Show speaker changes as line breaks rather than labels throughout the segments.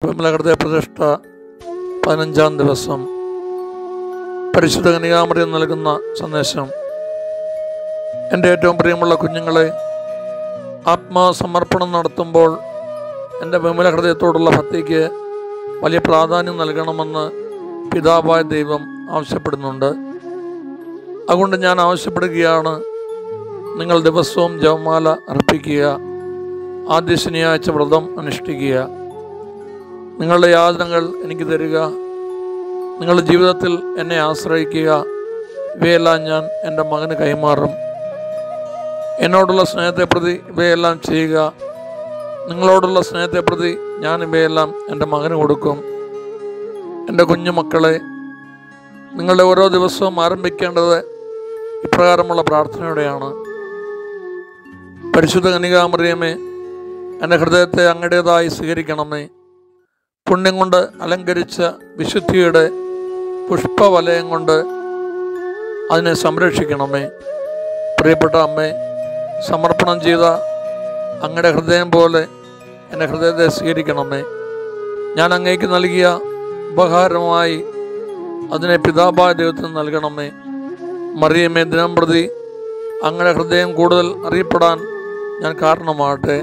വിമല ഹൃദയ പ്രതിഷ്ഠ പതിനഞ്ചാം ദിവസം പരിശുദ്ധ കനികാമറിയം നൽകുന്ന സന്ദേശം എൻ്റെ ഏറ്റവും പ്രിയമുള്ള കുഞ്ഞുങ്ങളെ ആത്മാസമർപ്പണം നടത്തുമ്പോൾ എൻ്റെ വിമല ഹൃദയത്തോടുള്ള ഭക്തിക്ക് വലിയ പ്രാധാന്യം നൽകണമെന്ന് പിതാവായ ദൈവം ആവശ്യപ്പെടുന്നുണ്ട് അതുകൊണ്ട് ഞാൻ ആവശ്യപ്പെടുകയാണ് നിങ്ങൾ ദിവസവും ജപമാല അർപ്പിക്കുക ആദ്യ ശനിയാഴ്ച വ്രതം അനുഷ്ഠിക്കുക നിങ്ങളുടെ യാതനകൾ എനിക്ക് തരിക നിങ്ങളുടെ ജീവിതത്തിൽ എന്നെ ആശ്രയിക്കുക ഇവയെല്ലാം ഞാൻ എൻ്റെ മകന് കൈമാറും എന്നോടുള്ള സ്നേഹത്തെ പ്രതി ഇവയെല്ലാം ചെയ്യുക നിങ്ങളോടുള്ള സ്നേഹത്തെ പ്രതി ഞാൻ ഇവയെല്ലാം എൻ്റെ മകന് കൊടുക്കും എൻ്റെ കുഞ്ഞു മക്കളെ നിങ്ങളുടെ ഓരോ ദിവസവും ആരംഭിക്കേണ്ടത് ഇപ്രകാരമുള്ള പ്രാർത്ഥനയോടെയാണ് പരിശുദ്ധ കനികാമറിയമേ എൻ്റെ ഹൃദയത്തെ അങ്ങടേതായി സ്വീകരിക്കണമേ പുണ്യം കൊണ്ട് അലങ്കരിച്ച വിശുദ്ധിയുടെ പുഷ്പവലയം കൊണ്ട് അതിനെ സംരക്ഷിക്കണമേ പ്രിയപ്പെട്ട അമ്മേ സമർപ്പണം ചെയ്ത അങ്ങയുടെ ഹൃദയം പോലെ എൻ്റെ ഹൃദയത്തെ സ്വീകരിക്കണമേ ഞാൻ അങ്ങേക്ക് നൽകിയ ഉപഹാരമായി അതിനെ പിതാവായ ദൈവത്തിന് നൽകണമേ മറിയമേ ദിനം പ്രതി അങ്ങയുടെ ഹൃദയം കൂടുതൽ അറിയപ്പെടാൻ ഞാൻ കാരണമാകട്ടെ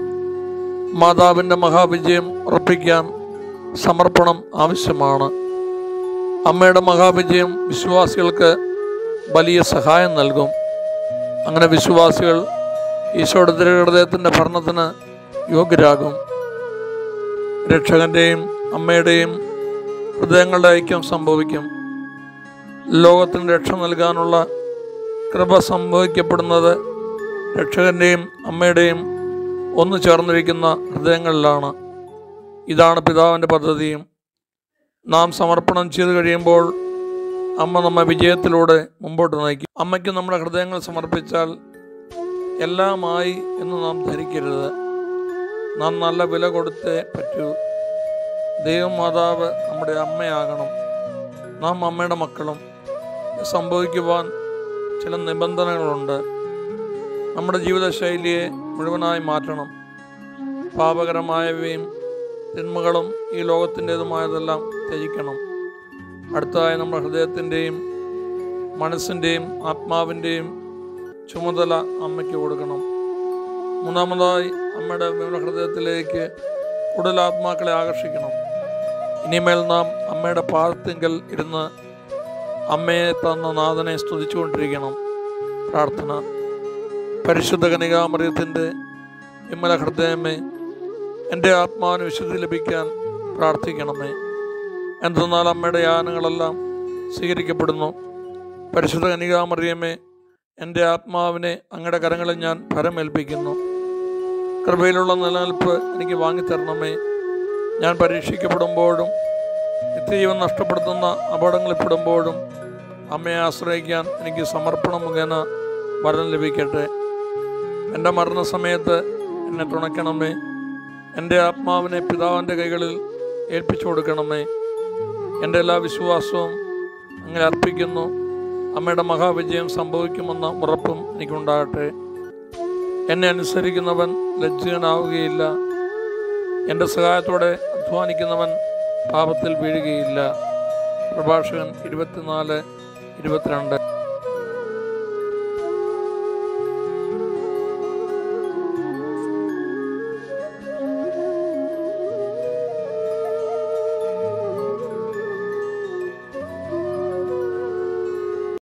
മാതാവിൻ്റെ മഹാവിജയം ഉറപ്പിക്കാൻ സമർപ്പണം ആവശ്യമാണ് അമ്മയുടെ മഹാവിജയം വിശ്വാസികൾക്ക് വലിയ സഹായം നൽകും അങ്ങനെ വിശ്വാസികൾ ഈശോയുടെ തിരുഹൃദയത്തിൻ്റെ ഭരണത്തിന് യോഗ്യരാകും രക്ഷകൻ്റെയും അമ്മയുടെയും ഹൃദയങ്ങളുടെ ഐക്യം സംഭവിക്കും ലോകത്തിന് രക്ഷ നൽകാനുള്ള കൃപ സംഭവിക്കപ്പെടുന്നത് രക്ഷകൻ്റെയും അമ്മയുടെയും ഒന്നു ചേർന്നിരിക്കുന്ന ഹൃദയങ്ങളിലാണ് ഇതാണ് പിതാവിൻ്റെ പദ്ധതിയും നാം സമർപ്പണം ചെയ്തു കഴിയുമ്പോൾ അമ്മ നമ്മെ വിജയത്തിലൂടെ മുമ്പോട്ട് നയിക്കും അമ്മയ്ക്ക് നമ്മുടെ ഹൃദയങ്ങൾ സമർപ്പിച്ചാൽ എല്ലാമായി എന്ന് നാം ധരിക്കരുത് നാം നല്ല വില കൊടുത്തേ പറ്റൂ ദൈവം മാതാവ് നമ്മുടെ അമ്മയാകണം നാം അമ്മയുടെ മക്കളും ഇത് സംഭവിക്കുവാൻ ചില നിബന്ധനകളുണ്ട് നമ്മുടെ ജീവിതശൈലിയെ മുഴുവനായി മാറ്റണം പാപകരമായവയും തിന്മകളും ഈ ലോകത്തിൻ്റെതുമായതെല്ലാം ത്യജിക്കണം അടുത്തതായി നമ്മുടെ ഹൃദയത്തിൻ്റെയും മനസ്സിൻ്റെയും ആത്മാവിൻ്റെയും ചുമതല അമ്മയ്ക്ക് കൊടുക്കണം മൂന്നാമതായി അമ്മയുടെ വിമല ഹൃദയത്തിലേക്ക് കൂടുതൽ ആത്മാക്കളെ ആകർഷിക്കണം ഇനിമേൽ നാം അമ്മയുടെ പാദത്തിങ്കൽ ഇരുന്ന് അമ്മയെ തന്ന നാഥനെ സ്തുതിച്ചുകൊണ്ടിരിക്കണം പ്രാർത്ഥന പരിശുദ്ധ കനികാമറിയത്തിൻ്റെ വിമല ഹൃദയമേ എൻ്റെ ആത്മാവിന് വിശുദ്ധി ലഭിക്കാൻ പ്രാർത്ഥിക്കണമേ എന്തെന്നാൽ അമ്മയുടെ യാനങ്ങളെല്ലാം സ്വീകരിക്കപ്പെടുന്നു പരിശുദ്ധ കനികാമറിയമേ എൻ്റെ ആത്മാവിനെ അങ്ങയുടെ കരങ്ങളിൽ ഞാൻ ഫലമേൽപ്പിക്കുന്നു കൃപയിലുള്ള നിലനിൽപ്പ് എനിക്ക് വാങ്ങിത്തരണമേ ഞാൻ പരീക്ഷിക്കപ്പെടുമ്പോഴും നിത്യജീവൻ നഷ്ടപ്പെടുത്തുന്ന അപകടങ്ങളിൽപ്പെടുമ്പോഴും അമ്മയെ ആശ്രയിക്കാൻ എനിക്ക് സമർപ്പണം മുഖേന വരം ലഭിക്കട്ടെ എൻ്റെ മരണസമയത്ത് എന്നെ തുണയ്ക്കണമേ എൻ്റെ ആത്മാവിനെ പിതാവിൻ്റെ കൈകളിൽ ഏൽപ്പിച്ചു കൊടുക്കണമേ എൻ്റെ എല്ലാ വിശ്വാസവും അങ്ങനെ അർപ്പിക്കുന്നു അമ്മയുടെ മഹാവിജയം സംഭവിക്കുമെന്ന ഉറപ്പും എനിക്കുണ്ടാകട്ടെ എന്നെ അനുസരിക്കുന്നവൻ ലജ്ജിതനാവുകയില്ല എൻ്റെ സഹായത്തോടെ അധ്വാനിക്കുന്നവൻ പാപത്തിൽ വീഴുകയില്ല പ്രഭാഷകൻ ഇരുപത്തിനാല് ഇരുപത്തിരണ്ട്